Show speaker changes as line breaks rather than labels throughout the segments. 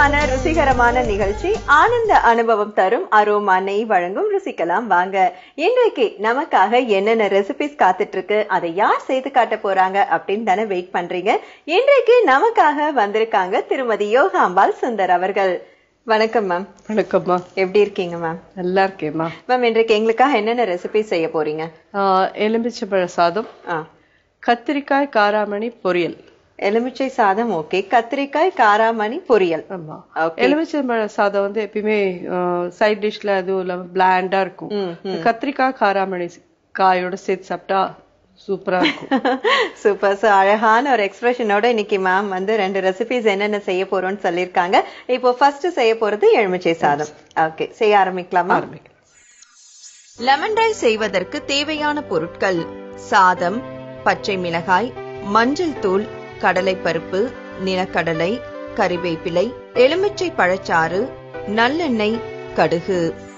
சுவையான ருசிகரமான நிகழ்ச்சி ஆனந்த அனுபவம் தரும் அரோமா நெய் வழங்கும் ருசிக்கலாம் வாங்க இன்றைக்கு நமக்காக என்னென்ன ரெசிபிஸ் காத்துட்டு இருக்கு அதை யார் செய்து காட்ட போறாங்க அப்படின்னு தானே வெயிட் பண்றீங்க இன்றைக்கு நமக்காக வந்திருக்காங்க திருமதி யோகாம்பாள் சுந்தர் அவர்கள் வணக்கம் மேம்
வணக்கம்மா
எப்படி இருக்கீங்க மேம்
நல்லா இருக்கேம்மா
மேம் இன்றைக்கு எங்களுக்காக என்னென்ன ரெசிபி செய்ய போறீங்க
ஆஹ் எலுமிச்சம்பழ சாதம்
ஆ
கத்திரிக்காய் காராமணி பொரியல்
எலுமிச்சை சாதம் ஓகே கத்திரிக்காய் காராமணி பொரியல்
ஆமா
ஓகே
எலுமிச்சம்பழ சாதம் வந்து எப்பயுமே சைட் டிஷ்ல அதுவும் இல்லாம பிளாண்டா இருக்கும்
ம்,
இந்த கத்திரிக்காய் காராமணி காயோட சேர்த்து சாப்பிட்டா சூப்பரா இருக்கும்
சூப்பர் சோ அழகான ஒரு எக்ஸ்பிரஷனோட இன்னைக்கு மேம் வந்து ரெண்டு ரெசிபிஸ் என்னென்ன செய்ய போறோம்னு சொல்லியிருக்காங்க இப்போ ஃபர்ஸ்ட் செய்ய போறது எலுமிச்சை சாதம் ஓகே செய்ய ஆரம்பிக்கலாமா
ஆரம்பிக்கலாம்
லெமன் ரைஸ் செய்வதற்கு தேவையான பொருட்கள் சாதம் பச்சை மிளகாய் மஞ்சள் தூள் கடலைப்பருப்பு நிலக்கடலை கறிவேப்பிலை எலுமிச்சை பழச்சாறு நல்லெண்ணெய் கடுகு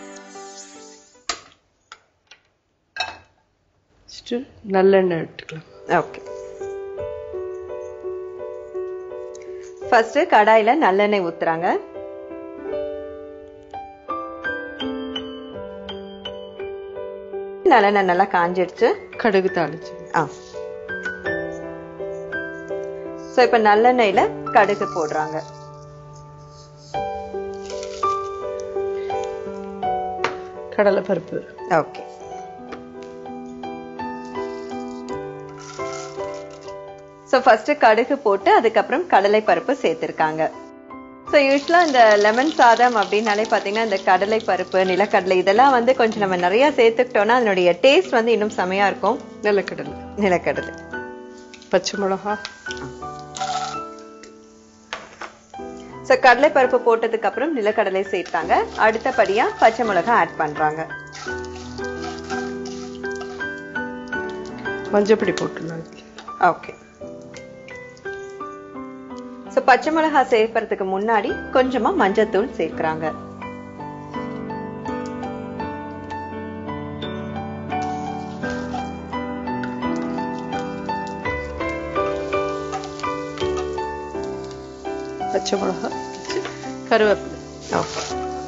Next, நல்லெண்ணெய் எடுத்துக்கலாம்
ஓகே ஃபர்ஸ்ட் கடாயில நல்லெண்ணெய் ஊத்துறாங்க நல்லெண்ணெய் நல்லா காஞ்சிடுச்சு
கடுகு தாளிச்சு
ஆ சோ இப்ப நல்லெண்ணெயில கடுகு போடுறாங்க
கடலைப்பருப்பு
ஓகே சோ ஃபர்ஸ்ட் கடுகு போட்டு அதுக்கப்புறம் கடலை பருப்பு சேர்த்திருக்காங்க சோ யூஸ்வலா இந்த லெமன் சாதம் அப்படின்னாலே பாத்தீங்கன்னா இந்த கடலை பருப்பு நிலக்கடலை இதெல்லாம் வந்து கொஞ்சம் நம்ம நிறைய சேர்த்துக்கிட்டோம்னா அதனுடைய டேஸ்ட் வந்து இன்னும் செமையா இருக்கும்
நிலக்கடலை
நிலக்கடலை
பச்சை மிளகா
சோ கடலை பருப்பு போட்டதுக்கு அப்புறம் நிலக்கடலை சேர்த்தாங்க அடுத்தபடியா பச்சை மிளகாய் ஆட் பண்றாங்க
மஞ்சப்பொடி போட்டுலாம் இதுல.
ஓகே சோ பச்சை மிளகாய் சேர்க்கறதுக்கு முன்னாடி கொஞ்சமா மஞ்சத்தூள் சேர்க்கறாங்க
பச்சை மிளகா வச்சு கருவேப்பிலை
ஓகே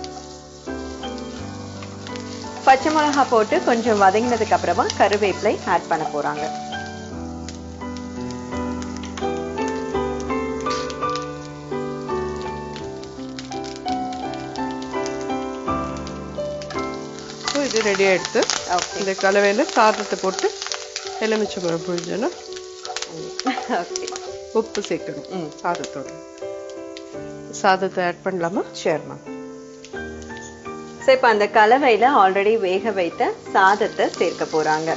பச்சை மிளகாய் போட்டு கொஞ்சம் வதங்கினதுக்கு அப்புறமா கருவேப்பிலை ஆட் பண்ண போறாங்க
ஸோ இது ரெடி ஆயிடுத்து
ஓகே
இந்த கலவையில சாதத்தை போட்டு எலுமிச்சம்பழம் புழிஞ்சோன்னா
ஓகே
உப்பு சேர்க்கணும்
ம்
சாதத்தோட சாதத்தை ஆட் பண்ணலாமா
ஷேர்மா சோ இப்ப அந்த கலவையில ஆல்ரெடி வேக வைத்த சாதத்தை சேர்க்க போறாங்க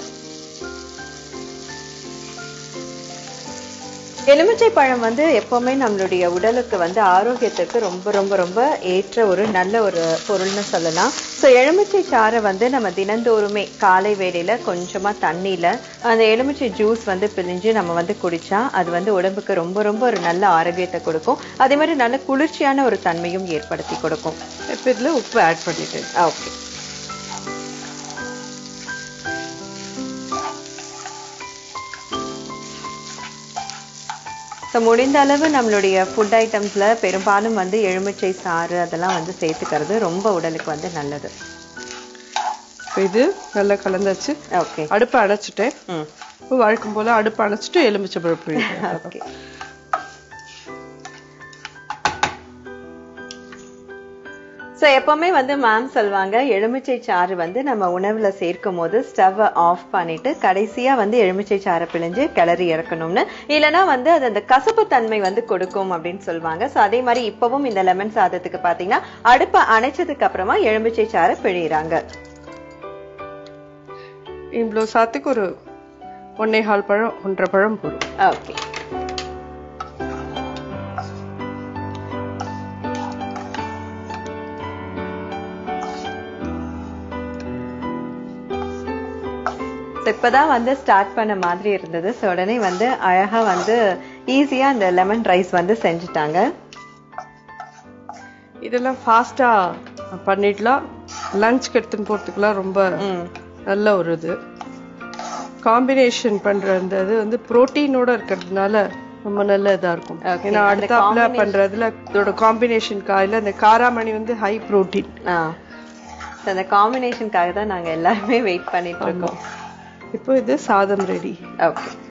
எலுமிச்சை பழம் வந்து எப்பவுமே நம்மளுடைய உடலுக்கு வந்து ஆரோக்கியத்துக்கு ரொம்ப ரொம்ப ரொம்ப ஏற்ற ஒரு நல்ல ஒரு பொருள்னு சொல்லலாம் ஸோ எலுமிச்சை சாறை வந்து நம்ம தினந்தோறுமே காலை வேளையில கொஞ்சமா தண்ணியில அந்த எலுமிச்சை ஜூஸ் வந்து பிழிஞ்சு நம்ம வந்து குடிச்சா அது வந்து உடம்புக்கு ரொம்ப ரொம்ப ஒரு நல்ல ஆரோக்கியத்தை கொடுக்கும் அதே மாதிரி நல்ல குளிர்ச்சியான ஒரு தன்மையும் ஏற்படுத்தி கொடுக்கும்
இப்போ இதில் உப்பு ஆட் பண்ணிட்டேன்
ஓகே ஸோ முடிந்த அளவு நம்மளுடைய ஃபுட் ஐட்டம்ஸ்ல பெரும்பாலும் வந்து எலுமிச்சை சாறு அதெல்லாம் வந்து சேர்த்துக்கிறது ரொம்ப உடலுக்கு வந்து நல்லது
இப்போ இது நல்லா கலந்தாச்சு
ஓகே
அடுப்பை அணைச்சிட்டேன்
ம்
இப்போ வழக்கம் போல அடுப்பை அணைச்சிட்டு எலுமிச்சம்பழம் புழிஞ்சேன்
ஓகே ஸோ எப்பவுமே வந்து மேம் சொல்லுவாங்க எலுமிச்சை சாறு வந்து நம்ம உணவுல சேர்க்கும் போது ஸ்டவ் ஆஃப் பண்ணிட்டு கடைசியா வந்து எலுமிச்சை சாறை பிழிஞ்சு கிளறி இறக்கணும்னு இல்லைன்னா வந்து அது அந்த கசப்பு தன்மை வந்து கொடுக்கும் அப்படின்னு சொல்லுவாங்க ஸோ அதே மாதிரி இப்பவும் இந்த லெமன் சாதத்துக்கு பாத்தீங்கன்னா அடுப்பை அணைச்சதுக்கு அப்புறமா எலுமிச்சை சாறை பிழியறாங்க
இவ்வளோ சாத்துக்கு ஒரு ஒன்னே கால் பழம் ஒன்றரை பழம் போடும்
ஓகே So, இப்பதான் வந்து ஸ்டார்ட் பண்ண மாதிரி இருந்தது ஸோ உடனே வந்து அழகா வந்து ஈஸியா அந்த லெமன் ரைஸ் வந்து செஞ்சுட்டாங்க
இதெல்லாம் ஃபாஸ்டா பண்ணிடலாம் லஞ்ச்க்கு எடுத்துன்னு போறதுக்குலாம் ரொம்ப
ம்
நல்ல ஒரு இது காம்பினேஷன் பண்ற அந்த இது வந்து புரோட்டீனோட இருக்கிறதுனால ரொம்ப நல்ல இதா இருக்கும்
Okay.
ஏன்னா
அந்த
அடுத்தாப்புல பண்றதுல இதோட காம்பினேஷன் காயில இந்த காராமணி வந்து ஹை புரோட்டீன்
ஆ So, அந்த காம்பினேஷனுக்காக தான் நாங்க எல்லாருமே வெயிட் பண்ணிட்டு இருக்கோம்
இப்போ இது சாதம் ரெடி
ஓகே